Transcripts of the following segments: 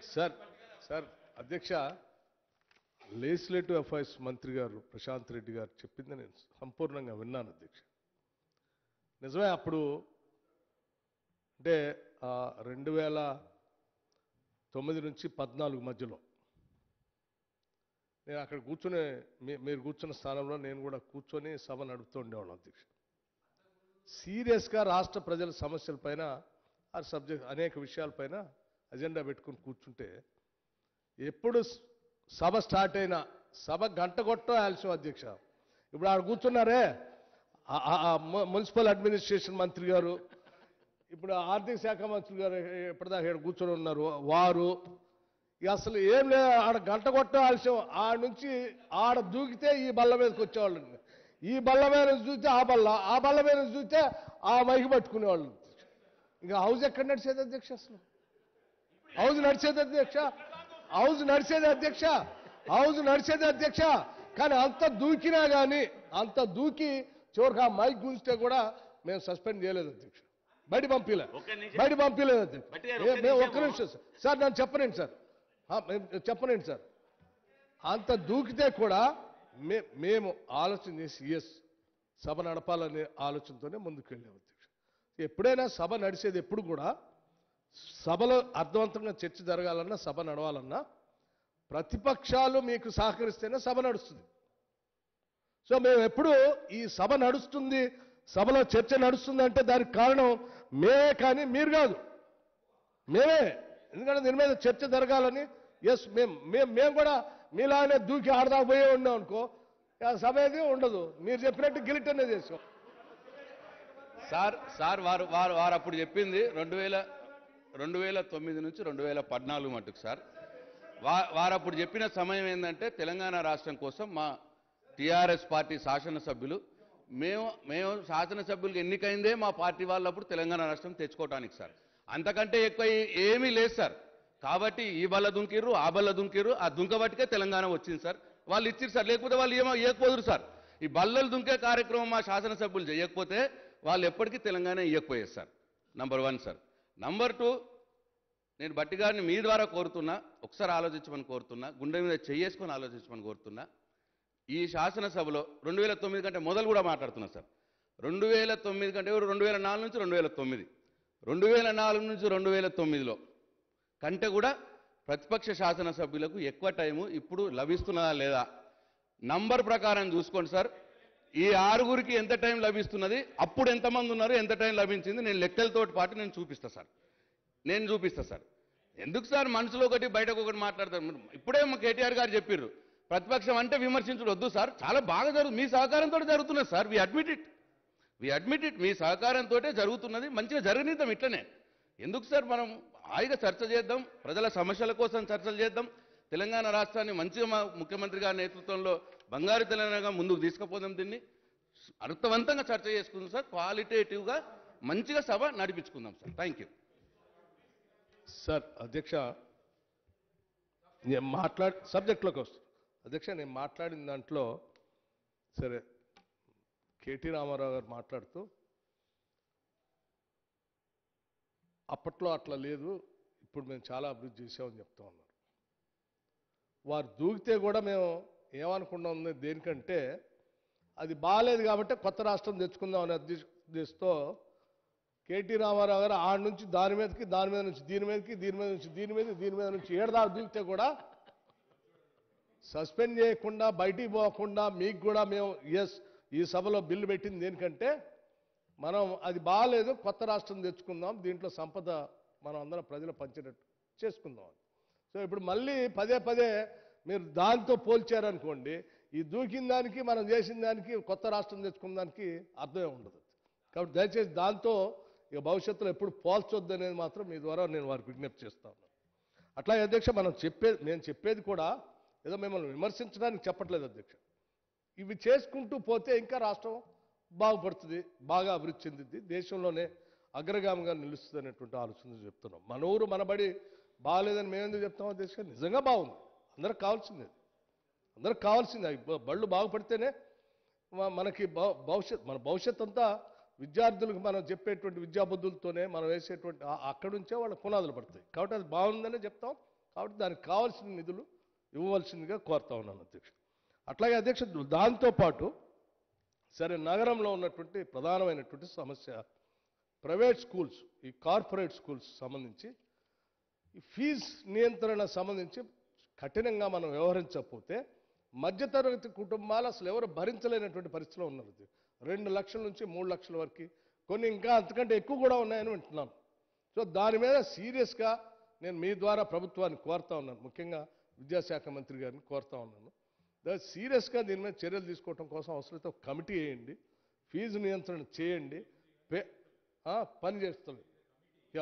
Sir sir అధ్యక్ష legislative affairs మంత్రి గారు ప్రశాంత్ రెడ్డి గారు చెప్పింది నేను సంపూర్ణంగా విన్నాను అధ్యక్ష నిజమే అప్పుడు అంటే ఆ, రెండు వేల తొమ్మిది నుంచి పద్నాలుగు మధ్యలో నేను అక్కడ కూర్చునే మీ- మీరు కూర్చున్న స్థానంలో నేను కూడా కూర్చొని సభ నడుపుతూ ఉండేవాళ్ళం అధ్యక్ష సీరియస్గా రాష్ట్ర ప్రజల సమస్యలపైన ఆ సబ్జెక్ట్ అనేక విషయాలపైన అజెండా పెట్టుకుని కూర్చుంటే ఎప్పుడు స- సభ స్టార్ట్ అయినా సభ గంట కొట్టో ఆలస్యం అధ్యక్ష ఇప్పుడు ఆడ కూర్చున్నారే ఆ- ఆ- ఆ ము- మున్సిపల్ అడ్మినిస్ట్రేషన్ మంత్రి గారు ఇప్పుడు ఆర్థిక శాఖ మంత్రి గారు ఎప్పటిదాకా ఇక్కడ కూర్చొని ఉన్నారు వారు ఇక అసలు ఏం లేదు ఆడ గంట కొట్టో ఆలస్యం ఆడ నుంచి ఆడ దూకితే ఈ బల్ల మీదకి వచ్చేవాళ్ళు ఈ బల్ల మీద నుంచి చూస్తే ఆ బల్ల ఆ బల్ల మీద నుంచి చూస్తే ఆ మైకి పట్టుకునేవాళ్ళు ఇంకా హౌస్ ఎక్కడ నడిచేది అధ్యక్ష అసలు హౌస్ నడిచేది అధ్యక్ష హౌస్ నడిచేది అధ్యక్ష హౌస్ నడిచేది అధ్యక్ష కానీ అంత దూకినా కానీ అంత దూకి చివరికి ఆ మైక్ గుంజితే కూడా మేము సస్పెండ్ చేయలేదు అధ్యక్ష బయట పంపిలే ఒక్క నిమిషం. బయట పంపిలేదు అధ్యక్ష బట్టి గారు, ఏ- ఒక్క మేము నిమిషం. ఒక్క నిమిషం సార్. సార్ నన్ను చెప్పనండి సార్ ఆ, మేము- చెప్పనండి సార్ అంత దూకితే కూడా మే మేము ఆలోచన చేసి ఎస్ సభ నడపాలనే ఆలోచనతోనే ముందుకు వెళ్ళాం అధ్యక్ష ఎప్పుడైనా సభ నడిచేది ఎప్పుడు కూడా సభలో అర్థవంతంగా చర్చ జరగాలన్నా సభ నడవాలన్నా ప్రతిపక్షాలు మీకు సహకరిస్తేనే సభ నడుస్తుంది సో మేము ఎప్పుడు ఈ సభ నడుస్తుంది సభలో చర్చ నడుస్తుంది అంటే దానికి కారణం మేమే కానీ మీరు కాదు మేమే ఎందుకంటే దీని మీద చర్చ జరగాలని ఎస్ మేము మేము మేము కూడా మీలానే దూకి ఆడదాకా పోయే ఉన్నాం అనుకో ఆ సభ ఏది ఉండదు మీరు చెప్పినట్టు గిలిట్ అనేది చేసాం సార్ సార్ వారు వారు వారు అప్పుడు చెప్పింది రెండు వేల రెండు వేల తొమ్మిది నుంచి రెండు వేల పద్నాలుగు మటుకు సార్ వా వారు అప్పుడు చెప్పిన సమయం ఏంటంటే తెలంగాణ రాష్ట్రం కోసం మా టీఆర్ఎస్ పార్టీ శాసనసభ్యులు మేము మేము శాసనసభ్యులకు ఎన్నికైందే మా పార్టీ వాళ్ళప్పుడు తెలంగాణ రాష్ట్రం తెచ్చుకోవడానికి సార్ అంతకంటే ఎక్కువ ఏ- ఏమీ లేదు సార్ కాబట్టి ఈ బల్ల దుంకిర్రు ఆ బల్ల దుంకిర్రు ఆ దుంకబట్టికే తెలంగాణ వచ్చింది సార్ వాళ్ళు ఇచ్చిర్రు సార్ లేకపోతే వాళ్ళు ఏమో ఇవ్వకపోదురు సార్ ఈ బల్లలు దుంకే కార్యక్రమం మా శాసనసభ్యులు చేయకపోతే వాళ్ళు ఎప్పటికీ తెలంగాణ ఇవ్వకపోయేది sir number one sir number two నేను బట్టి గారిని మీ ద్వారా కోరుతున్నా ఒకసారి ఆలోచించమని కోరుతున్నా గుండె మీద చెయ్యేసుకొని ఆలోచించమని కోరుతున్నా ఈ శాసనసభలో రెండు వేల తొమ్మిది కంటే మొదలు కూడా మాట్లాడుతున్నా సార్ రెండు వేల తొమ్మిది కంటే రెండు వేల నాలుగు నుంచి రెండు వేల తొమ్మిది రెండు వేల నాలుగు నుంచి రెండు వేల తొమ్మిదిలో కంటే కూడా ప్రతిపక్ష శాసనసభ్యులకు ఎక్కువ టైము ఇప్పుడు లభిస్తున్నదా లేదా నంబర్ ప్రకారం చూసుకోండి సార్ ఈ ఆరుగురికి ఎంత టైం లభిస్తున్నది అప్పుడు ఎంతమంది ఉన్నారు ఎంత టైం లభించింది నేను లెక్కలతో పాటు నేను చూపిస్తా సార్ నేను చూపిస్తా సార్ ఎందుకు సార్ మనసులో ఒకటి బయటకు ఒకటి మాట్లాడతారు మీరు ఇప్పుడే మా కేటీఆర్ గారు చెప్పారు ప్రతిపక్షం అంటే విమర్శించడం వద్దు సార్ చాలా బాగా జరుగుతుంది మీ సహకారంతో జరుగుతున్నది sir we admit it we admit it మీ సహకారంతో జరుగుతున్నది మంచిగా జరగనిద్దాం ఇట్లనే ఎందుకు సార్ మనం హాయిగా చర్చ చేద్దాం ప్రజల సమస్యల కోసం చర్చలు చేద్దాం తెలంగాణ రాష్ట్రాన్ని మంచిగా మా ముఖ్యమంత్రి గారి నేతృత్వంలో బంగారు తెలంగాణగా ముందుకు తీసుకుపోదాం దీన్ని అర్థవంతంగా చర్చ చేసుకుందాం సార్ క్వాలిటేటివ్గా మంచిగా సభ నడిపించుకుందాం సార్ థ్యాంక్ యూ సార్ అధ్యక్ష నేను మాట్లాడి సబ్జెక్ట్లోకి వస్తాను అధ్యక్ష నేను మాట్లాడిన దాంట్లో సరే కేటీ రామారావు గారు మాట్లాడుతూ అప్పట్లో అట్లా లేదు ఇప్పుడు మేము చాలా అభివృద్ధి చేసామని చెప్తా ఉన్నారు వారు దూకితే కూడా మేము ఏమనుకున్నాం ఉంది దేనికంటే అది బాగాలేదు కాబట్టి కొత్త రాష్ట్రం తెచ్చుకుందాం అనే ఉద్దేశంతో కేటీ రామారావు గారు ఆడ నుంచి దాని మీదకి దాని మీద నుంచి దీని మీదకి దీని మీద నుంచి దీని మీద దీని మీద నుంచి ఏడదాకా దూకితే కూడా సస్పెండ్ చేయకుండా బయటికి పోకుండా మీకు కూడా మేము ఎస్ ఈ సభలో బిల్లు పెట్టింది దేనికంటే మనం అది బాగాలేదు కొత్త రాష్ట్రం తెచ్చుకుందాం దీంట్లో సంపద మనం అందరం ప్రజలు పంచినట్టు చేసుకుందాం అని సో ఇప్పుడు మళ్ళీ పదే పదే మీరు దాంతో పోల్చారనుకోండి ఈ దూకిన దానికి మనం చేసిన దానికి కొత్త రాష్ట్రం తెచ్చుకున్న దానికి అర్థమే ఉండదు కాబట్టి దయచేసి దాంతో ఇక భవిష్యత్తులో ఎప్పుడు పోల్చొద్దు అనేది మాత్రం మీ ద్వారా నేను వారికి విజ్ఞప్తి చేస్తా ఉన్నాను అట్లా అధ్యక్ష మనం చెప్పేది నేను చెప్పేది కూడా ఏదో మిమ్మల్ని విమర్శించడానికి చెప్పట్లేదు అధ్యక్ష ఇవి చేసుకుంటూ పోతే ఇంకా రాష్ట్రం బాగుపడుతుంది బాగా అభివృద్ధి చెందింది దేశంలోనే అగ్రగామిగా నిలుస్తుంది అనేటువంటి ఆలోచన చెప్తున్నాం మన ఊరు మనబడి బాగాలేదని మేము ఎందుకు చెప్తాం అధ్యక్ష నిజంగా బాగుంది అందరికి కావాల్సిందే అందరికి కావాల్సిందే ఈ బ- బళ్ళు బాగుపడితేనే మ- మనకి భవ- భవిష్యత్ మన భవిష్యత్ అంతా విద్యార్థులకు మనం చెప్పేటువంటి విద్యాబుద్ధులతోనే మనం వేసేటువంటి ఆ- అక్కడి నుంచే వాళ్ళ పునాదులు పడతాయి కాబట్టి అది బాగుందనే చెప్తాం కాబట్టి దానికి కావాల్సిన నిధులు ఇవ్వవలసిందిగా కోరుతా ఉన్నాను అధ్యక్ష అట్లాగే అధ్యక్ష దాంతోపాటు సరే నగరంలో ఉన్నటువంటి ప్రధానమైనటువంటి సమస్య ప్రైవేట్ స్కూల్స్ ఈ కార్పొరేట్ స్కూల్స్ సంబంధించి ఈ ఫీజ్ నియంత్రణ సంబంధించి కఠినంగా మనం వ్యవహరించకపోతే మధ్యతరగతి కుటుంబాలు అసలు ఎవరు భరించలేనటువంటి పరిస్థితిలో ఉన్నారు ఇది. రెండు లక్షల నుంచి మూడు లక్షల వరకు కొన్ని ఇంకా అంతకంటే ఎక్కువ కూడా ఉన్నాయని వింటున్నాను సో దాని మీద సీరియస్గా నేను మీ ద్వారా ప్రభుత్వాన్ని కోరుతా ఉన్నాను ముఖ్యంగా విద్యాశాఖ మంత్రి గారిని కోరుతా ఉన్నాను దా- సీరియస్గా దీని మీద చర్యలు తీసుకోవడం కోసం అవసరమైతే ఒక కమిటీ వేయండి ఫీజు నియంత్రణ చేయండి పే ఆ, పని చేస్తుంది యా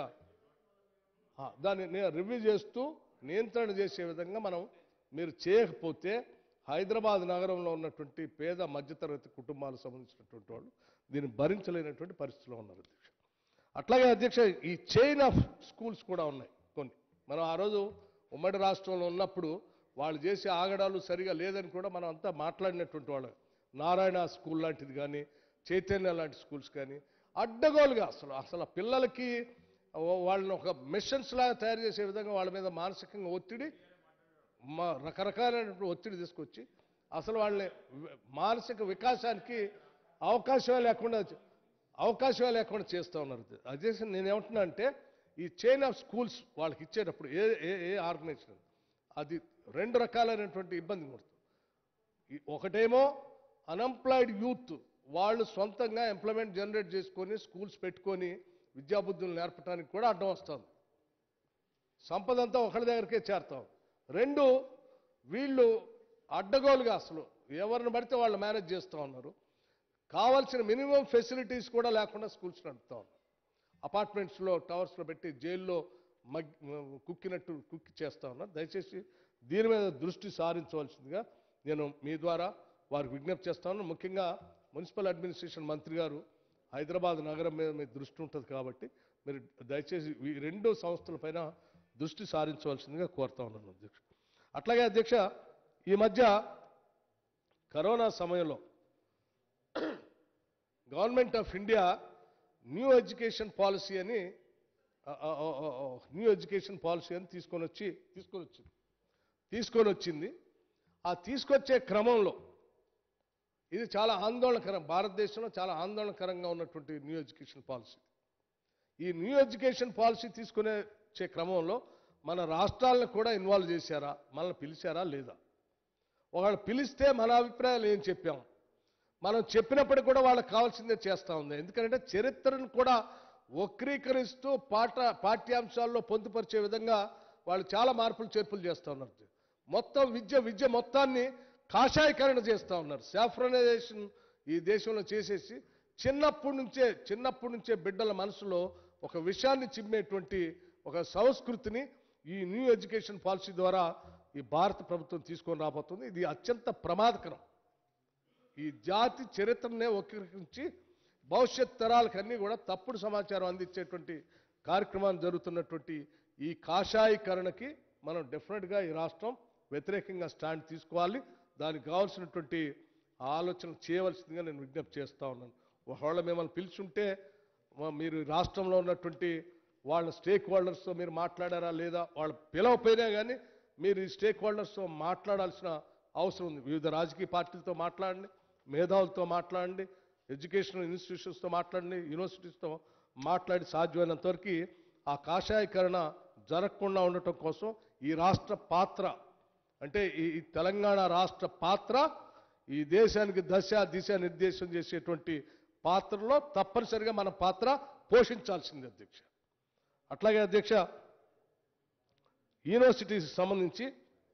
ఆ, దాన్ని నేను రివ్యూ చేస్తూ నియంత్రణ చేసే విధంగా మనం మీరు చేయకపోతే హైదరాబాద్ నగరంలో ఉన్నటువంటి పేద మధ్యతరగతి కుటుంబాలకు సంబంధించినటువంటి వాళ్ళు దీన్ని భరించలేనటువంటి పరిస్థితిలో ఉన్నారు అధ్యక్ష అట్లాగే అధ్యక్ష ఈ చైన్ ఆఫ్ స్కూల్స్ కూడా ఉన్నాయి కొన్ని మనం ఆ రోజు ఉమ్మడి రాష్ట్రంలో ఉన్నప్పుడు వాళ్ళు చేసే ఆగడాలు సరిగా లేదని కూడా మనం అంతా మాట్లాడినటువంటి వాళ్ళు నారాయణ స్కూల్ లాంటిది కానీ చైతన్య లాంటి స్కూల్స్ కానీ అడ్డగోలుగా అసలు అసలు ఆ పిల్లలకి వా- వాళ్ళని ఒక మిషన్స్ లాగా తయారు చేసే విధంగా వాళ్ళ మీద మానసికంగా ఒత్తిడి మా రకరకాలైనటువంటి ఒత్తిడి తీసుకొచ్చి అసలు వాళ్ళని వి- మానసిక వికాసానికి అవకాశమే లేకుండా చే- అవకాశమే లేకుండా చేస్తూ ఉన్నారు అదే నేను ఏమంటున్నా అంటే ఈ చైన్ ఆఫ్ స్కూల్స్ వాళ్ళకి ఇచ్చేటప్పుడు ఏ ఏ ఏ ఆర్గనైజేషన్ అది రెండు రకాలైనటువంటి ఇబ్బంది పడుతుంది ఈ ఒకటేమో అన్ఎంప్లాయిడ్ యూత్ వాళ్ళు సొంతంగా ఎంప్లాయ్మెంట్ జనరేట్ చేసుకొని స్కూల్స్ పెట్టుకొని విద్యాబుద్ధులు నేర్పడానికి కూడా అడ్డం వస్తుంది సంపద అంతా ఒకళ్ళ దగ్గరికే చేరుతాం రెండు వీళ్ళు అడ్డగోలుగా అసలు ఎవరిని పడితే వాళ్ళు మేనేజ్ చేస్తూ ఉన్నారు కావాల్సిన మినిమం ఫెసిలిటీస్ కూడా లేకుండా స్కూల్స్ నడుపుతా ఉన్నారు అపార్ట్మెంట్స్లో టవర్స్లో పెట్టి జైల్లో మగ్ కుక్కినట్టు కుక్కి చేస్తా ఉన్నారు దయచేసి దీని మీద దృష్టి సారించవలసిందిగా నేను మీ ద్వారా వారికి విజ్ఞప్తి చేస్తా ఉన్నాను ముఖ్యంగా మున్సిపల్ అడ్మినిస్ట్రేషన్ మంత్రి గారు హైదరాబాద్ నగరం మీద మీ దృష్టి ఉంటుంది కాబట్టి మీరు దయచేసి ఈ రెండు సంస్థలపైన దృష్టి సారించవలసిందిగా కోరుతా ఉన్నాను అధ్యక్ష అట్లాగే అధ్యక్ష ఈ మధ్య కరోనా సమయంలో government of India new education policy అని న్యూ ఎడ్యుకేషన్ పాలసీ అని తీసుకొని వచ్చి తీసుకొని వచ్చింది తీసుకొని వచ్చింది ఆ తీసుకొచ్చే క్రమంలో ఇది చాలా ఆందోళనకరం భారతదేశంలో చాలా ఆందోళనకరంగా ఉన్నటువంటి న్యూ ఎడ్యుకేషన్ పాలసీ ఈ న్యూ ఎడ్యుకేషన్ పాలసీ తీసుకునే వచ్చే క్రమంలో మన రాష్ట్రాలను కూడా ఇన్వాల్వ్ చేశారా మనల్ని పిలిచారా లేదా ఒకళ్ళు పిలిస్తే మన అభిప్రాయాలు ఏం చెప్పాం మనం చెప్పినప్పటికీ కూడా వాళ్ళకి కావాల్సిందే చేస్తూ ఉంది ఎందుకంటే చరిత్రను కూడా వక్రీకరిస్తూ పాఠ పాఠ్యాంశాల్లో పొందుపరిచే విధంగా వాళ్ళు చాలా మార్పులు చేర్పులు చేస్తూ ఉన్నారు మొత్తం విద్య విద్య మొత్తాన్ని కాషాయకరణ చేస్తూ ఉన్నారు సాఫ్రనైజేషన్ ఈ దేశంలో చేసేసి చిన్నప్పటి నుంచే చిన్నప్పటి నుంచే బిడ్డల మనసులో ఒక విషయాన్ని చిమ్మేటువంటి ఒక సంస్కృతిని ఈ న్యూ ఎడ్యుకేషన్ పాలసీ ద్వారా ఈ భారత ప్రభుత్వం తీసుకొని రాబోతుంది ఇది అత్యంత ప్రమాదకరం ఈ జాతి చరిత్రనే వక్రీకరించి భవిష్యత్ తరాలకన్నీ కూడా తప్పుడు సమాచారం అందించేటువంటి కార్యక్రమాలు జరుగుతున్నటువంటి ఈ కాషాయీకరణకి మనం డెఫినెట్గా ఈ రాష్ట్రం వ్యతిరేకంగా స్టాండ్ తీసుకోవాలి దానికి కావాల్సినటువంటి ఆలోచన చేయవలసిందిగా నేను విజ్ఞప్తి చేస్తా ఉన్నాను ఒకవేళ మిమ్మల్ని పిలుచుంటే మ- మీరు ఈ రాష్ట్రంలో ఉన్నటువంటి వాళ్ళ స్టేక్ హోల్డర్స్తో మీరు మాట్లాడారా లేదా వాళ్ళు పిలవపోయినా కానీ మీరు ఈ స్టేక్ హోల్డర్స్తో మాట్లాడాల్సిన అవసరం ఉంది వివిధ రాజకీయ పార్టీలతో మాట్లాడండి మేధావులతో మాట్లాడండి ఎడ్యుకేషనల్ ఇన్స్టిట్యూషన్స్తో మాట్లాడండి యూనివర్సిటీస్తో మాట్లాడి సాధ్యమైనంత వరకు ఆ కాషాయీకరణ జరగకుండా ఉండటం కోసం ఈ రాష్ట్ర పాత్ర అంటే ఈ ఈ తెలంగాణ రాష్ట్ర పాత్ర ఈ దేశానికి దశ దిశ నిర్దేశం చేసేటువంటి పాత్రలో తప్పనిసరిగా మన పాత్ర పోషించాల్సింది అధ్యక్ష అట్లాగే అధ్యక్ష యూనివర్సిటీకి సంబంధించి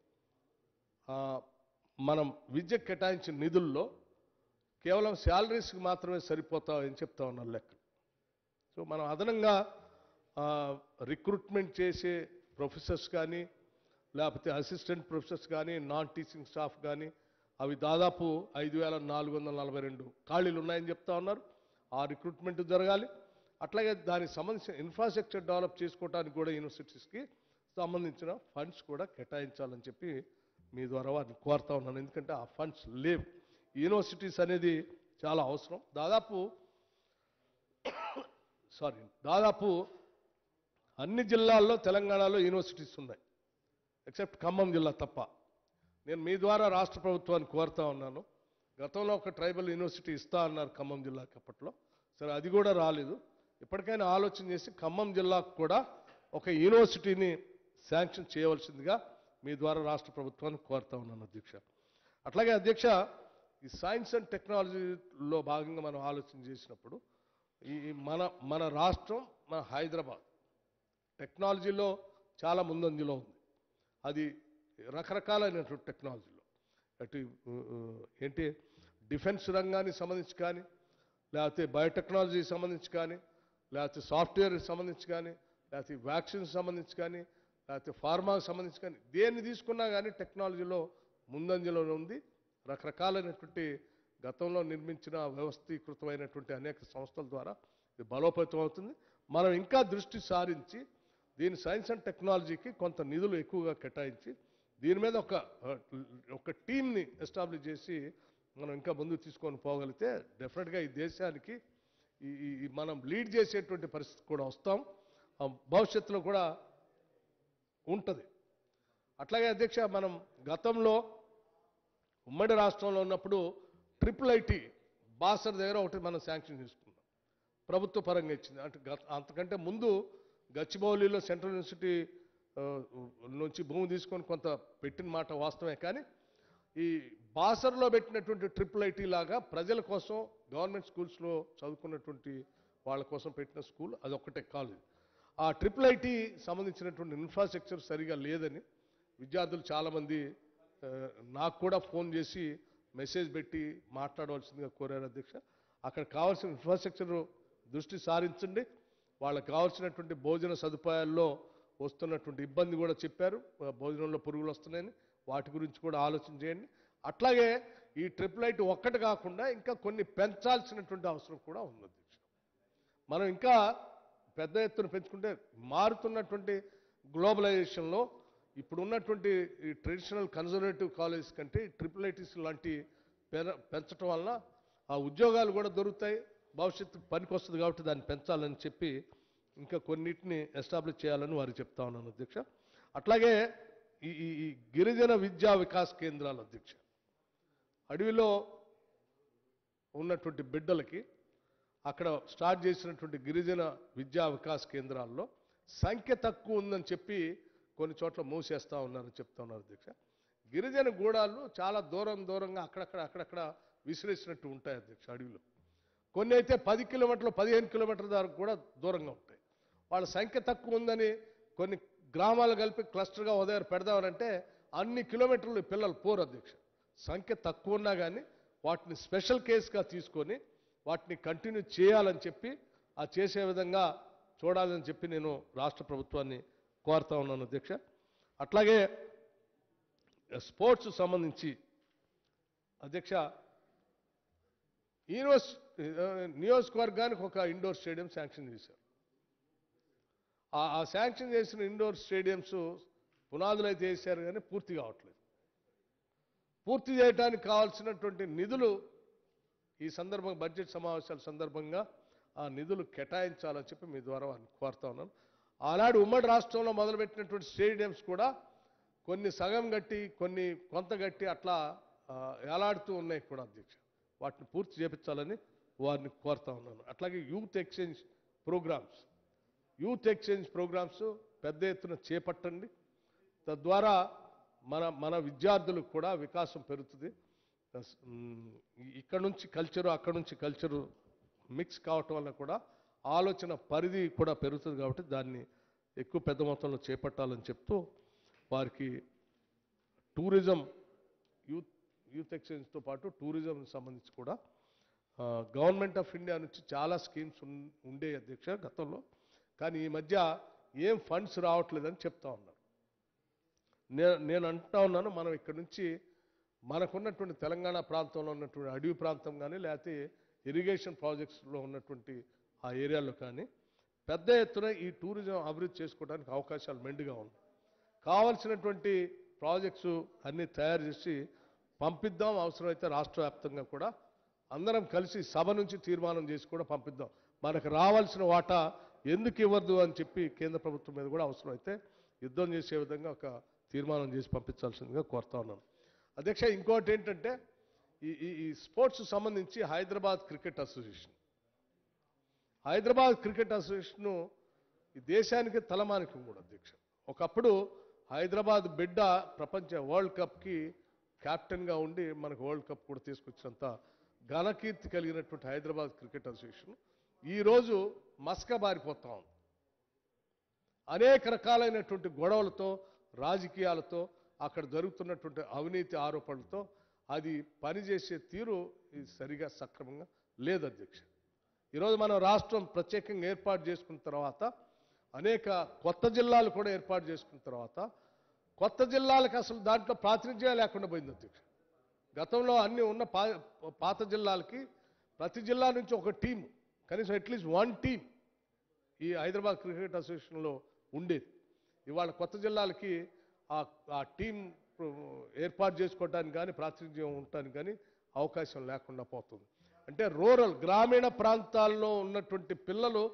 ఆ, మనం విద్యకు కేటాయించిన నిధుల్లో కేవలం శాలరీస్కి మాత్రమే సరిపోతాయని చెప్తా ఉన్నారు లెక్క సో మనం అదనంగా రిక్రూట్మెంట్ చేసే ప్రొఫెసర్స్ కానీ లేకపోతే అసిస్టెంట్ ప్రొఫెసర్స్ కానీ నాన్ టీచింగ్ స్టాఫ్ కానీ అవి దాదాపు ఐదు వేల నాలుగు వందల నలభై రెండు ఖాళీలు ఉన్నాయని చెప్తా ఉన్నారు ఆ రిక్రూట్మెంట్ జరగాలి అట్లాగే దానికి సంబంధించిన ఇన్ఫ్రాస్ట్రక్చర్ డెవలప్ చేసుకోవడానికి కూడా యూనివర్సిటీస్కి సంబంధించిన ఫండ్స్ కూడా కేటాయించాలని చెప్పి మీ ద్వారా వారిని కోరుతా ఉన్నాను ఎందుకంటే ఆ ఫండ్స్ లేవు యూనివర్సిటీస్ అనేది చాలా అవసరం దాదాపు సారీ దాదాపు అన్ని జిల్లాల్లో తెలంగాణలో యూనివర్సిటీస్ ఉన్నాయి ఎక్సెప్ట్ ఖమ్మం జిల్లా తప్ప నేను మీ ద్వారా రాష్ట్ర ప్రభుత్వాన్ని కోరుతా ఉన్నాను గతంలో ఒక ట్రైబల్ యూనివర్సిటీ ఇస్తా అన్నారు ఖమ్మం జిల్లాకి అప్పట్లో సరే అది కూడా రాలేదు ఇప్పటికైనా ఆలోచన చేసి ఖమ్మం జిల్లాకు కూడా ఒక యూనివర్సిటీని శాంక్షన్ చేయవలసిందిగా మీ ద్వారా రాష్ట్ర ప్రభుత్వాన్ని కోరుతా ఉన్నాను అధ్యక్ష అట్లాగే అధ్యక్ష ఈ సైన్స్ అండ్ టెక్నాలజీలో భాగంగా మనం ఆలోచన చేసినప్పుడు ఈ ఈ మన మన రాష్ట్రం మన హైదరాబాద్ టెక్నాలజీలో చాలా ముందంజలో ఉంది అది రకరకాలైనటువంటి టెక్నాలజీలో అటు ఉ, ఉ, ఏంటి డిఫెన్స్ రంగానికి సంబంధించి కానీ లేకపోతే బయోటెక్నాలజీకి సంబంధించి కానీ లేకపోతే సాఫ్ట్వేర్కి సంబంధించి కానీ లేకపోతే వ్యాక్సిన్ సంబంధించి కానీ లేకపోతే ఫార్మాకి సంబంధించి కానీ దేన్ని తీసుకున్నా కానీ టెక్నాలజీలో ముందంజలో ఉంది రకరకాలైనటువంటి గతంలో నిర్మించిన వ్యవస్థీకృతమైనటువంటి అనేక సంస్థల ద్వారా ఇది బలోపేతం అవుతుంది మనం ఇంకా దృష్టి సారించి దీని సైన్స్ అండ్ టెక్నాలజీకి కొంత నిధులు ఎక్కువగా కేటాయించి దీని మీద ఒక ఆ, ఒక టీంని ఎస్టాబ్లిష్ చేసి మనం ఇంకా ముందుకు తీసుకొని పోగలిగితే డెఫినెట్గా ఈ దేశానికి ఈ ఈ- ఈ మనం లీడ్ చేసేటువంటి పరిస్థితి కూడా వస్తాం ఆ భవిష్యత్తులో కూడా ఉంటుంది అట్లాగే అధ్యక్ష మనం గతంలో ఉమ్మడి రాష్ట్రంలో ఉన్నప్పుడు ట్రిపుల్ ఐటీ బాసర్ దగ్గర ఒకటి మనం శాంక్షన్ చేసుకున్నాం ప్రభుత్వ పరంగా ఇచ్చింది అంటే గత అంతకంటే ముందు గచ్చిబౌలిలో సెంట్రల్ యూనివర్సిటీ ఆ, నుంచి భూమి తీసుకొని కొంత పెట్టిన మాట వాస్తవమే కానీ ఈ బాసర్లో పెట్టినటువంటి ట్రిపుల్ ఐటీ లాగా ప్రజల కోసం గవర్నమెంట్ స్కూల్స్లో చదువుకున్నటువంటి వాళ్ళ కోసం పెట్టిన స్కూల్ అది ఒక్కటే కాలేజ్ ఆ ట్రిపుల్ ఐటీ సంబంధించినటువంటి ఇన్ఫ్రాస్ట్రక్చర్ సరిగా లేదని విద్యార్థులు చాలామంది ఆ, నాకు కూడా ఫోన్ చేసి మెసేజ్ పెట్టి మాట్లాడవలసిందిగా కోరారు అధ్యక్ష అక్కడ కావాల్సిన ఇన్ఫ్రాస్ట్రక్చర్ దృష్టి సారించండి వాళ్ళకి కావాల్సినటువంటి భోజన సదుపాయాల్లో వస్తున్నటువంటి ఇబ్బంది కూడా చెప్పారు ఆ, భోజనంలో పురుగులు వస్తున్నాయని వాటి గురించి కూడా ఆలోచన చేయండి అట్లాగే ఈ ట్రిపుల్ ఐటీ ఒక్కటి కాకుండా ఇంకా కొన్ని పెంచాల్సినటువంటి అవసరం కూడా ఉంది అధ్యక్ష మనం ఇంకా పెద్ద ఎత్తున పెంచుకుంటే మారుతున్నటువంటి గ్లోబలైజేషన్లో ఇప్పుడు ఉన్నటువంటి ఈ ట్రెడిషనల్ కన్జర్వేటివ్ కాలేజ్ కంటే ట్రిపుల్ ఐటీస్ లాంటి పెర- పెంచడం వలన ఆ ఉద్యోగాలు కూడా దొరుకుతాయి భవిష్యత్తు పనికి వస్తుంది కాబట్టి దాన్ని పెంచాలని చెప్పి ఇంకా కొన్నిటిని ఎస్టాబ్లిష్ చేయాలని వారికి చెప్తా ఉన్నాను అధ్యక్ష అట్లాగే ఈ ఈ ఈ గిరిజన విద్యా వికాస్ కేంద్రాలు అధ్యక్ష అడవిలో ఉన్నటువంటి బిడ్డలకి అక్కడ స్టార్ట్ చేసినటువంటి గిరిజన విద్యా వికాస్ కేంద్రాల్లో సంఖ్య తక్కువ ఉందని చెప్పి కొన్ని చోట్ల మూసేస్తా ఉన్నారని చెప్తా ఉన్నారు అధ్యక్ష గిరిజన గూడాలు చాలా దూరం దూరంగా అక్కడక్కడ అక్కడక్కడ విసిరేసినట్టు ఉంటాయి అధ్యక్ష అడవిలో కొన్ని అయితే పది కిలోమీటర్లు పదిహేను కిలోమీటర్ల దాకా కూడా దూరంగా ఉంటాయి వాళ్ళ సంఖ్య తక్కువ ఉందని కొన్ని గ్రామాలు కలిపి క్లస్టర్గా ఉదయం పెడదామనంటే అన్ని కిలోమీటర్లు ఈ పిల్లలు పోరు అధ్యక్ష సంఖ్య తక్కువ ఉన్నా కానీ వాటిని స్పెషల్ కేసుగా తీసుకొని వాటిని కంటిన్యూ చేయాలని చెప్పి ఆ చేసే విధంగా చూడాలని చెప్పి నేను రాష్ట్ర ప్రభుత్వాన్ని కోరుతా ఉన్నాను అధ్యక్ష అట్లాగే స్పోర్ట్స్ సంబంధించి అధ్యక్ష యూనివర్స్ నియోజకవర్గానికి ఒక ఇండోర్ స్టేడియం శాంక్షన్ చేశారు ఆ ఆ శాంక్షన్ చేసిన ఇండోర్ స్టేడియంస్ పునాదులు అయితే వేశారు కానీ పూర్తి కావట్లేదు పూర్తి చేయడానికి కావాల్సినటువంటి నిధులు ఈ సందర్భంగా బడ్జెట్ సమావేశాల సందర్భంగా ఆ నిధులు కేటాయించాలని చెప్పి మీ ద్వారా వారిని కోరుతా ఉన్నాను ఆనాడు ఉమ్మడి రాష్ట్రంలో మొదలుపెట్టినటువంటి స్టేడియంస్ కూడా కొన్ని సగం గట్టి కొన్ని కొంత గట్టి అట్లా ఆ, వేలాడుతూ ఉన్నాయి కూడా అధ్యక్ష వాటిని పూర్తి చేపించాలని వారిని కోరుతా ఉన్నాను అట్లాగే youth exchange programmes youth exchange programmes పెద్ద ఎత్తున చేపట్టండి తద్వారా మన మన విద్యార్థులకు కూడా వికాసం పెరుగుతుంది ప్లస్, మ్, ఇక్కడ నుంచి కల్చరు అక్కడ నుంచి కల్చరు మిక్స్ కావటం వల్ల కూడా ఆలోచన పరిధి కూడా పెరుగుతుంది కాబట్టి దాన్ని ఎక్కువ పెద్ద మొత్తంలో చేపట్టాలని చెప్తూ వారికి టూరిజం యూత్ యూత్ ఎక్స్చేంజ్తో పాటు టూరిజం సంబంధించి కూడా ఆ, గవర్నమెంట్ ఆఫ్ ఇండియా నుంచి చాలా స్కీమ్స్ ఉన్- ఉండే అధ్యక్ష గతంలో కానీ ఈ మధ్య ఏం ఫండ్స్ రావట్లేదని చెప్తా ఉన్నారు నేను నేను అంటా ఉన్నాను మనం ఇక్కడ నుంచి మనకున్నటువంటి తెలంగాణ ప్రాంతంలో ఉన్నటువంటి అడవి ప్రాంతం కానీ లేకపోతే ఇరిగేషన్ ప్రాజెక్ట్స్లో ఉన్నటువంటి ఆ ఏరియాలో కానీ పెద్ద ఎత్తున ఈ టూరిజం అభివృద్ధి చేసుకోవడానికి అవకాశాలు మెండుగా ఉన్నాయి కావాల్సినటువంటి ప్రాజెక్ట్స్ అన్నీ తయారు చేసి పంపిద్దాం అవసరమైతే రాష్ట్ర వ్యాప్తంగా కూడా అందరం కలిసి సభ నుంచి తీర్మానం చేసి కూడా పంపిద్దాం మనకు రావాల్సిన వాటా ఎందుకు ఇవ్వద్దు అని చెప్పి కేంద్ర ప్రభుత్వం మీద కూడా అవసరమైతే యుద్ధం చేసే విధంగా ఒక తీర్మానం చేసి పంపించాల్సిందిగా కోరుతా ఉన్నాను అధ్యక్ష ఇంకోటి ఏంటంటే ఈ ఈ ఈ స్పోర్ట్స్ సంబంధించి Hyderabad Cricket Association Hyderabad Cricket Association ఈ దేశానికి తలమానికం కూడా అధ్యక్ష ఒకప్పుడు హైదరాబాద్ బిడ్డ ప్రపంచ వరల్డ్ కప్కి కెప్టెన్గా ఉండి మనకు వరల్డ్ కప్ కూడా తీసుకొచ్చినంత ఘనకీర్తి కలిగినటువంటి హైదరాబాద్ క్రికెట్ అసోసియేషన్ ఈరోజు మస్క బారిపోతా ఉంది అనేక రకాలైనటువంటి గొడవలతో రాజకీయాలతో అక్కడ జరుగుతున్నటువంటి అవినీతి ఆరోపణలతో అది పనిచేసే తీరు ఇది సరిగా సక్రమంగా లేదు అధ్యక్ష ఈరోజు మనం రాష్ట్రం ప్రత్యేకంగా ఏర్పాటు చేసుకున్న తర్వాత అనేక కొత్త జిల్లాలు కూడా ఏర్పాటు చేసుకున్న తర్వాత కొత్త జిల్లాలకు అసలు దాంట్లో ప్రాతినిధ్యం లేకుండా పోయింది అధ్యక్ష గతంలో అన్ని ఉన్న పా పాత జిల్లాలకి ప్రతి జిల్లా నుంచి ఒక టీం కనీసం అట్లీస్ట్ వన్ టీం ఈ హైదరాబాద్ క్రికెట్ అసోసియేషన్లో ఉండేది ఇవాళ కొత్త జిల్లాలకి ఆ ఆ టీం ఏర్పాటు చేసుకోవడానికి కానీ ప్రాతినిధ్యం ఉండటానికి కానీ అవకాశం లేకుండా పోతుంది అంటే రూరల్ గ్రామీణ ప్రాంతాల్లో ఉన్నటువంటి పిల్లలు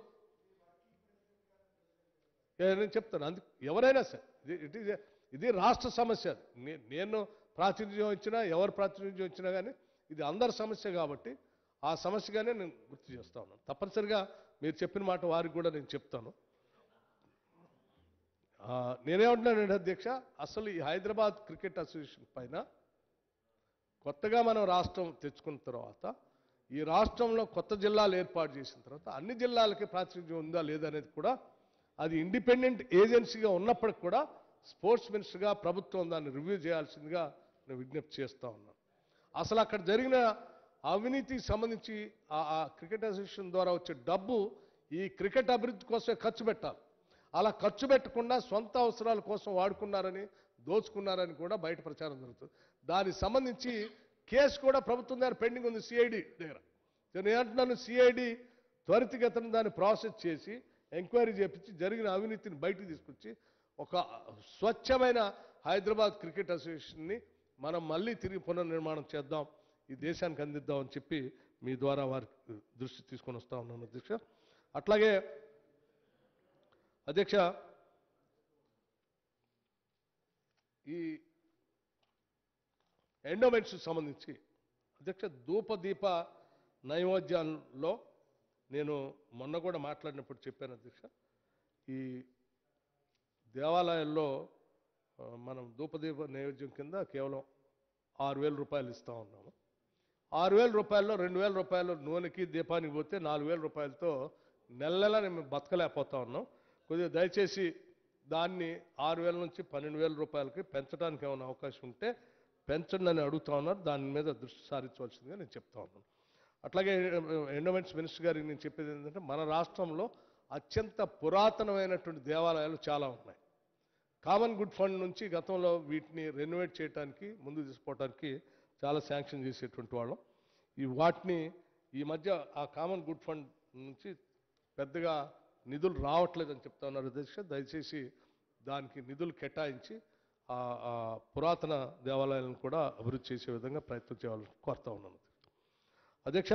ఏ, నేను చెప్తాను అందుకు ఎవరైనా సరే ఇది ఇట్ ఈజ్ ఇది రాష్ట్ర సమస్య అది. నే- నేను ప్రాతినిధ్యం ఇచ్చినా ఎవరు ప్రాతినిధ్యం ఇచ్చినా కానీ ఇది అందరి సమస్య కాబట్టి ఆ సమస్యగానే నేను గుర్తు చేస్తా ఉన్నాను తప్పనిసరిగా మీరు చెప్పిన మాట వారికి కూడా నేను చెప్తాను ఆ, నేనేమంటున్నానండి అధ్యక్ష అసలు ఈ హైదరాబాద్ క్రికెట్ అసోసియేషన్ పైన కొత్తగా మనం రాష్ట్రం తెచ్చుకున్న తర్వాత ఈ రాష్ట్రంలో కొత్త జిల్లాలు ఏర్పాటు చేసిన తర్వాత అన్ని జిల్లాలకి ప్రాతినిధ్యం ఉందా లేదా అనేది కూడా అది ఇండిపెండెంట్ ఏజెన్సీగా ఉన్నప్పటికి కూడా స్పోర్ట్స్ మినిస్టర్గా ప్రభుత్వం దాన్ని రివ్యూ చేయాల్సిందిగా నేను విజ్ఞప్తి చేస్తా ఉన్నాను అసలు అక్కడ జరిగిన అవినీతికి సంబంధించి ఆ ఆ క్రికెట్ అసోసియేషన్ ద్వారా వచ్చే డబ్బు ఈ క్రికెట్ అభివృద్ధి కోసమే ఖర్చు పెట్టాలి అలా ఖర్చు పెట్టకుండా సొంత అవసరాల కోసం వాడుకున్నారని దోచుకున్నారని కూడా బయట ప్రచారం జరుగుతుంది దానికి సంబంధించి కేసు కూడా ప్రభుత్వం దగ్గర పెండింగ్ ఉంది సిఐడి దగ్గర నేను ఏమంటున్నాను సిఐడి త్వరితగతిన దాన్ని ప్రాసెస్ చేసి ఎంక్వైరీ చేపించి జరిగిన అవినీతిని బయటికి తీసుకొచ్చి ఒక స్వచ్ఛమైన హైదరాబాద్ క్రికెట్ అసోసియేషన్ని మనం మళ్ళీ తిరిగి పునర్నిర్మాణం చేద్దాం ఈ దేశానికి అందిద్దాం అని చెప్పి మీ ద్వారా వారి దృష్టి తీసుకొని వస్తా ఉన్నాను అధ్యక్ష అట్లాగే అధ్యక్ష ఈ ఎండోమెంట్స్ సంబంధించి అధ్యక్ష ధూపదీప నైవేద్యాల్లో నేను మొన్న కూడా మాట్లాడినప్పుడు చెప్పాను అధ్యక్ష ఈ దేవాలయాల్లో ఆ, మనం ధూపదీప నైవేద్యం కింద కేవలం ఆరు వేల రూపాయలు ఇస్తా ఉన్నాము ఆరు వేల రూపాయల్లో రెండు వేల రూపాయలు నూనెకి దీపానికి పోతే నాలుగు వేల రూపాయలతో నెల నెల మేము బతకలేకపోతా ఉన్నాం కొద్దిగా దయచేసి దాన్ని ఆరు వేల నుంచి పన్నెండు వేల రూపాయలకి పెంచడానికి ఏమైనా అవకాశం ఉంటే పెంచండి అని అడుగుతా ఉన్నారు దాని మీద దృష్టి సారించవలసిందిగా నేను చెప్తా ఉన్నాను అట్లాగే ఎండోమెంట్స్ మినిస్టర్ గారికి నేను చెప్పేది ఏంటంటే మన రాష్ట్రంలో అత్యంత పురాతనమైనటువంటి దేవాలయాలు చాలా ఉన్నాయి కామన్ గుడ్ ఫండ్ నుంచి గతంలో వీటిని రెనోవేట్ చేయడానికి ముందు తీసుకోవడానికి చాలా శాంక్షన్ చేసేటువంటి వాళ్ళం ఈ వాటిని ఈ మధ్య ఆ కామన్ గుడ్ ఫండ్ నుంచి పెద్దగా నిధులు రావట్లేదని చెప్తా ఉన్నారు అధ్యక్ష దయచేసి దానికి నిధులు కేటాయించి ఆ ఆ పురాతన దేవాలయాలను కూడా అభివృద్ధి చేసే విధంగా ప్రయత్నం చేయాలని కోరుతా ఉన్నాను అధ్యక్ష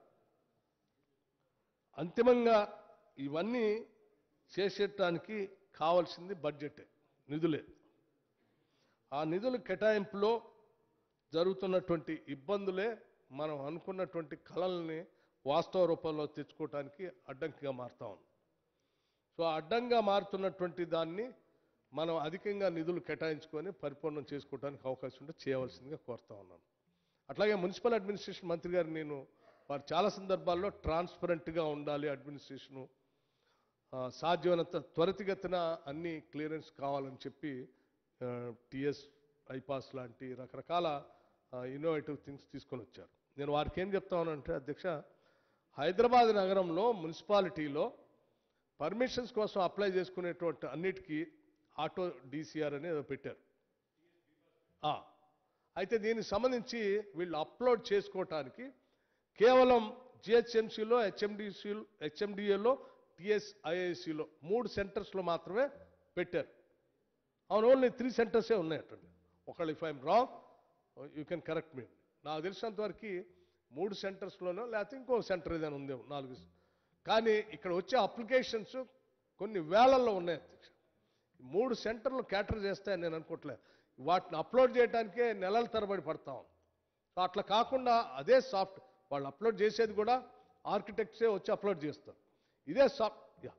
అంతిమంగా ఇవన్నీ చేసేటానికి కావాల్సింది బడ్జెటే నిధులే ఆ నిధుల కేటాయింపులో జరుగుతున్నటువంటి ఇబ్బందులే మనం అనుకున్నటువంటి కళల్ని వాస్తవ రూపంలో తెచ్చుకోవటానికి అడ్డంకిగా మారుతా ఉంది సో ఆ అడ్డంగా మారుతున్నటువంటి దాన్ని మనం అధికంగా నిధులు కేటాయించుకొని పరిపూర్ణం చేసుకోవడానికి అవకాశం ఉంటే చేయవలసిందిగా కోరుతా ఉన్నాను అట్లాగే మున్సిపల్ అడ్మినిస్ట్రేషన్ మంత్రి గారు నేను వారు చాలా సందర్భాల్లో ట్రాన్స్పరెంట్గా ఉండాలి అడ్మినిస్ట్రేషను ఆ, సాధ్యమైనంత త్వరితగతిన అన్ని క్లియరెన్స్ కావాలని చెప్పి టిఎస్ ఐపాస్ లాంటి రకరకాల ఇన్నోవేటివ్ థింగ్స్ తీసుకొని వచ్చారు నేను వారికి ఏం చెప్తానంటే అధ్యక్ష హైదరాబాద్ నగరంలో మున్సిపాలిటీలో పర్మిషన్స్ కోసం అప్లై చేసుకునేటువంటి అన్నిటికీ ఆటో డీసీఆర్ అని ఏదో పెట్టారు ఆ, అయితే దీనికి సంబంధించి వీళ్ళు అప్లోడ్ చేసుకోవటానికి కేవలం జిహెచ్ఎంసీలో హెచ్ఎండిసి హెచ్ఎండిఏలో టిఎస్ఐఐసిలో మూడు సెంటర్స్లో మాత్రమే పెట్టారు అవును ఓన్లీ త్రీ సెంటర్సే ఉన్నాయటండి ఒకళ్ళు if I'm wrong you can correct me నాకు తెలిసినంత వరకు మూడు సెంటర్స్లోనో లేకపోతే ఇంకో సెంటర్ ఏదైనా ఉందేమో నాలుగు కానీ ఇక్కడ వచ్చే అప్లికేషన్స్ కొన్ని వేలల్లో ఉన్నాయి అధ్యక్ష మూడు సెంటర్లు క్యాటర్ చేస్తాయని నేను అనుకోవట్లే వాటిని అప్లోడ్ చేయడానికే నెలల తరబడి పడతాం సో అట్లా కాకుండా అదే సాఫ్ట్ వాళ్ళు అప్లోడ్ చేసేది కూడా ఆర్కిటెక్ట్సే వచ్చి అప్లోడ్ చేస్తారు ఇదే soft yeah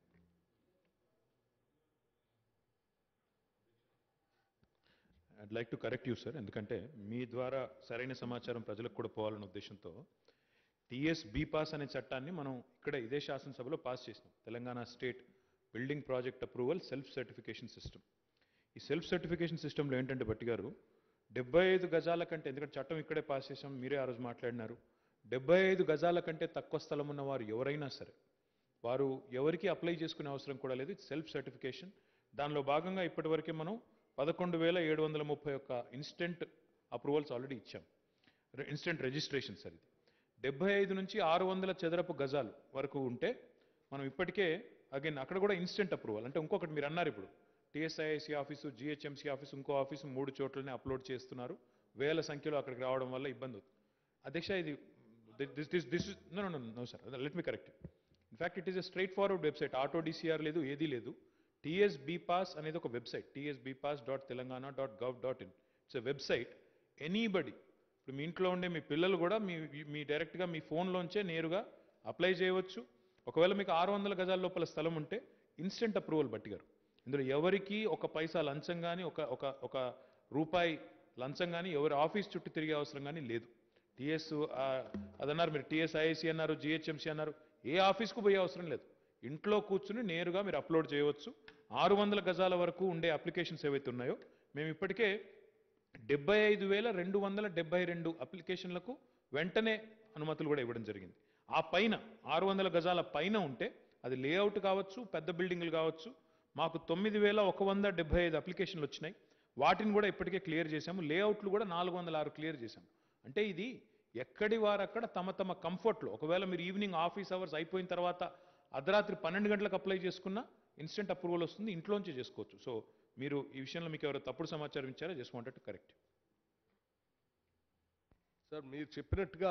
I'd like to correct you sir ఎందుకంటే మీ ద్వారా సరైన సమాచారం ప్రజలకు కూడా పోవాలనే ఉద్దేశంతో టిఎస్ బి పాస్ అనే చట్టాన్ని మనం ఇక్కడ ఇదే శాసనసభలో పాస్ చేసినాం Telangana state building project approval self certification system ఈ సెల్ఫ్ సర్టిఫికేషన్ సిస్టంలో ఏంటంటే బట్టి గారు డెబ్బై ఐదు గజాల కంటే ఎందుకంటే చట్టం ఇక్కడే పాస్ చేసాం మీరే ఆ రోజు మాట్లాడినారు డెబ్బై ఐదు గజాల కంటే తక్కువ స్థలం ఉన్న వారు ఎవరైనా సరే వారు ఎవరికి అప్లై చేసుకునే అవసరం కూడా లేదు సెల్ఫ్ సర్టిఫికేషన్ దానిలో భాగంగా ఇప్పటివరకే మనం పదకొండు వేల ఏడు వందల ముప్పై ఒక్క ఇన్స్టెంట్ అప్రూవల్స్ ఆల్రెడీ ఇచ్చాం ఇన్స్టెంట్ రిజిస్ట్రేషన్ సార్ ఇది డెబ్బై ఐదు నుంచి ఆరు వందల చదరపు గజాలు వరకు ఉంటే మనం ఇప్పటికే అగైన్ అక్కడ కూడా ఇన్స్టెంట్ అప్రూవల్ అంటే ఇంకొకటి మీరు అన్నారు ఇప్పుడు టిఎస్ఐఐసి ఆఫీసు జిహెచ్ఎంసీ ఆఫీసు ఇంకో ఆఫీసు మూడు చోట్లనే అప్లోడ్ చేస్తున్నారు వేల సంఖ్యలో అక్కడికి రావడం వల్ల ఇబ్బంది అవుతుంది అధ్యక్ష ఇది this this this no no no sir let me correct in fact it is a straightforward website auto DCR లేదు ఏదీ లేదు టిఎస్ పాస్ అనేది ఒక website TS pass dot Telangana dot gov dot in it's a website anybody ఇప్పుడు మీ ఇంట్లో ఉండే మీ పిల్లలు కూడా మీ మీ డైరెక్ట్గా మీ ఫోన్లోంచే నేరుగా అప్లై చేయవచ్చు ఒకవేళ మీకు ఆరు వందల గజాల లోపల స్థలం ఉంటే ఇన్స్టెంట్ అప్రూవల్ బట్టి గారు ఇందులో ఎవరికి ఒక పైసా లంచం కానీ ఒక ఒక ఒక రూపాయి లంచం కానీ ఎవరి ఆఫీస్ చుట్టూ తిరిగే అవసరం కానీ లేదు టీఎస్ అదన్నారు మీరు టీఎస్ ఐఐసి అన్నారు జిహెచ్ఎంసీ అన్నారు ఏ ఆఫీస్కు పోయే అవసరం లేదు ఇంట్లో కూర్చుని నేరుగా మీరు అప్లోడ్ చేయవచ్చు ఆరు వందల గజాల వరకు ఉండే అప్లికేషన్స్ ఏవైతే ఉన్నాయో మేము ఇప్పటికే డెబ్బై ఐదు వేల రెండు వందల డెబ్బై రెండు అప్లికేషన్లకు వెంటనే అనుమతులు కూడా ఇవ్వడం జరిగింది ఆ పైన ఆరు వందల గజాల పైన ఉంటే అది లేఅవుట్ కావచ్చు పెద్ద బిల్డింగ్లు కావచ్చు మాకు తొమ్మిది వేల ఒక వంద డెబ్బై ఐదు అప్లికేషన్లు వచ్చినాయి వాటిని కూడా ఇప్పటికే క్లియర్ చేశాము లేఅవుట్లు కూడా నాలుగు వందల ఆరు క్లియర్ చేశాము అంటే ఇది ఎక్కడి వారు అక్కడ తమ తమ కంఫర్ట్లో ఒకవేళ మీరు ఈవినింగ్ ఆఫీస్ అవర్స్ అయిపోయిన తర్వాత అర్ధరాత్రి పన్నెండు గంటలకు అప్లై చేసుకున్నా ఇన్స్టెంట్ అప్రూవల్ వస్తుంది ఇంట్లోంచే చేసుకోవచ్చు సో మీరు ఈ విషయంలో మీకు ఎవరో తప్పుడు సమాచారం ఇచ్చారో just wanted to correct sir మీరు చెప్పినట్టుగా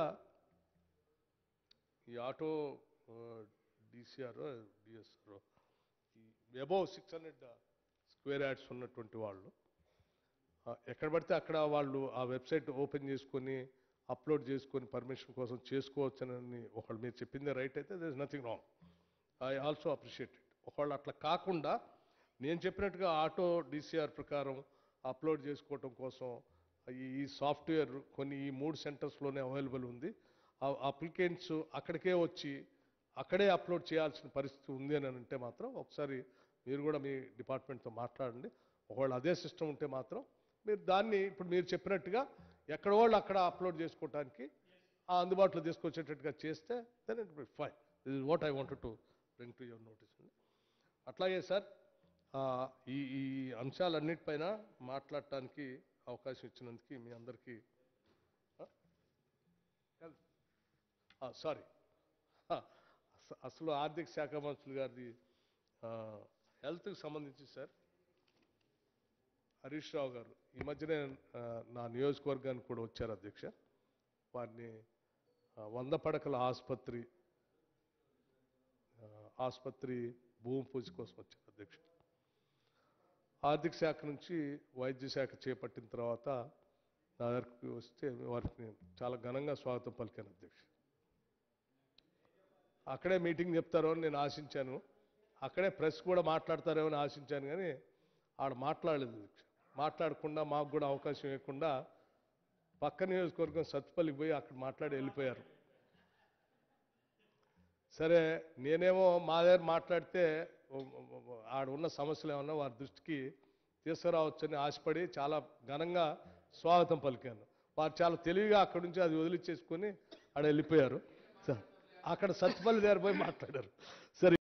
ఈ ఆటో డిసిఆర్ డిఎస్ఆర్ ఈ above six hundred square yards ఉన్నటువంటి వాళ్ళు ఆ, ఎక్కడ పడితే అక్కడ వాళ్ళు ఆ వెబ్సైట్ ఓపెన్ చేసుకొని అప్లోడ్ చేసుకొని పర్మిషన్ కోసం చేసుకోవచ్చని ఒకళ్ళు మీరు చెప్పిందే రైట్ అయితే there is nothing wrong I also appreciate it ఒకళ్ళు అట్లా కాకుండా నేను చెప్పినట్టుగా ఆటో డిసిఆర్ ప్రకారం అప్లోడ్ చేసుకోవటం కోసం ఈ- ఈ సాఫ్ట్వేర్ కొన్ని ఈ మూడు సెంటర్స్లోనే అవైలబుల్ ఉంది ఆ అప్లికెంట్స్ అక్కడికే వచ్చి అక్కడే అప్లోడ్ చేయాల్సిన పరిస్థితి ఉంది అని అంటే మాత్రం ఒకసారి మీరు కూడా మీ డిపార్ట్మెంట్తో మాట్లాడండి ఒకవేళ అదే సిస్టమ్ ఉంటే మాత్రం మీరు దాన్ని ఇప్పుడు మీరు చెప్పినట్టుగా ఎక్కడ వాళ్ళు అక్కడ అప్లోడ్ చేసుకోవడానికి ఆ అందుబాటులో తీసుకొచ్చేటట్టుగా చేస్తే then it be fine this is what I wanted to bring to your notice అండి అట్లాగే సార్ ఆ, ఈ ఈ అంశాలన్నిటిపైన మాట్లాడటానికి అవకాశం ఇచ్చినందుకు మీ అందరికీ సారీ అసలు ఆర్థిక శాఖ మంత్రులు గారిది హెల్త్కి సంబంధించి సార్ హరీష్ రావు గారు ఈ మధ్యనే ఆ, నా నియోజకవర్గానికి కూడా వచ్చారు అధ్యక్ష వారిని ఆ, వంద పడకల ఆసుపత్రి ఆ, ఆసుపత్రి భూమి పూజ కోసం వచ్చారు అధ్యక్ష ఆర్థిక శాఖ నుంచి వైద్య శాఖ చేపట్టిన తర్వాత నా దగ్గరికి వస్తే వారికి నేను చాలా ఘనంగా స్వాగతం పలికాను అధ్యక్ష అక్కడే మీటింగ్ చెప్తారో అని నేను ఆశించాను అక్కడే ప్రెస్ కూడా మాట్లాడతారేమో అని ఆశించాను కానీ ఆడ మాట్లాడలేదు అధ్యక్ష మాట్లాడకుండా మాకు కూడా అవకాశం ఇవ్వకుండా పక్క నియోజకవర్గం సత్తుపల్లికి పోయి అక్కడ మాట్లాడి వెళ్ళిపోయారు సరే నేనేమో మా దగ్గర మాట్లాడితే ఓ- ఓ- ఓ- ఆడ ఉన్న సమస్యలు ఏమన్నా వారి దృష్టికి తీసుకురావచ్చని ఆశపడి చాలా ఘనంగా స్వాగతం పలికాను వారు చాలా తెలివిగా అక్కడి నుంచి అది వదిలిచ్చేసుకొని ఆడ వెళ్ళిపోయారు స- అక్కడ సత్తుపల్లి దగ్గర పోయి మాట్లాడారు సరే